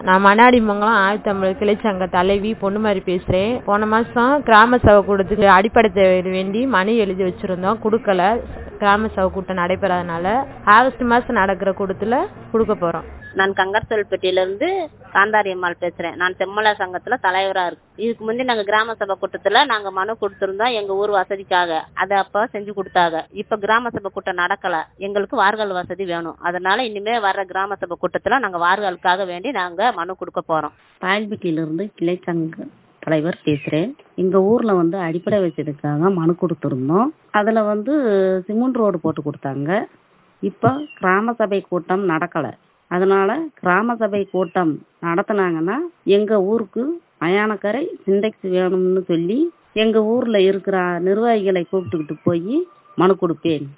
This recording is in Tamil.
நான் மண்ணாடிமங்கலம் ஆயுத்தமிழ் கிளைச்சங்க தலைவி பொண்ணுமாரி பேசுறேன் போன மாசம் கிராம சபை கூட்டத்துக்கு அடிப்படை தேவை வேண்டி மனு எழுதி வச்சிருந்தோம் கொடுக்கல கிராம சபை கூட்டம் நடைபெறாதனால ஆகஸ்ட் மாசம் நடக்கிற கூட்டத்துல கொடுக்க போறோம் நான் கங்கர்சல்பட்டியில இருந்து காந்தாரி அம்மாள் பேசுறேன் நான் செம்மலா சங்கத்துல தலைவரா இருக்கு இதுக்கு முந்தி நாங்க கிராம சபை கூட்டத்துல நாங்க மனு கொடுத்திருந்தோம் எங்க ஊர் வசதிக்காக அதை அப்ப செஞ்சு கொடுத்தாங்க இப்ப கிராம சபை கூட்டம் நடக்கல எங்களுக்கு வார்கள் வசதி வேணும் அதனால இனிமே வர்ற கிராம சபை கூட்டத்துல நாங்க வார்களுக்காக வேண்டி நாங்க மனு கொடுக்க போறோம் பாயல்பட்டியிலிருந்து கிளைச்சங்க தலைவர் பேசுகிறேன் எங்கள் ஊரில் வந்து அடிப்படை வசதிக்காக மனு கொடுத்துருந்தோம் அதில் வந்து சிமெண்ட் ரோடு போட்டு கொடுத்தாங்க இப்போ கிராம சபை கூட்டம் நடக்கலை அதனால கிராம சபை கூட்டம் நடத்துனாங்கன்னா எங்கள் ஊருக்கு மயானக்கரை சிண்டெக்ஸ் வேணும்னு சொல்லி எங்கள் ஊரில் இருக்கிற நிர்வாகிகளை கூப்பிட்டுக்கிட்டு போய் மனு கொடுப்பேன்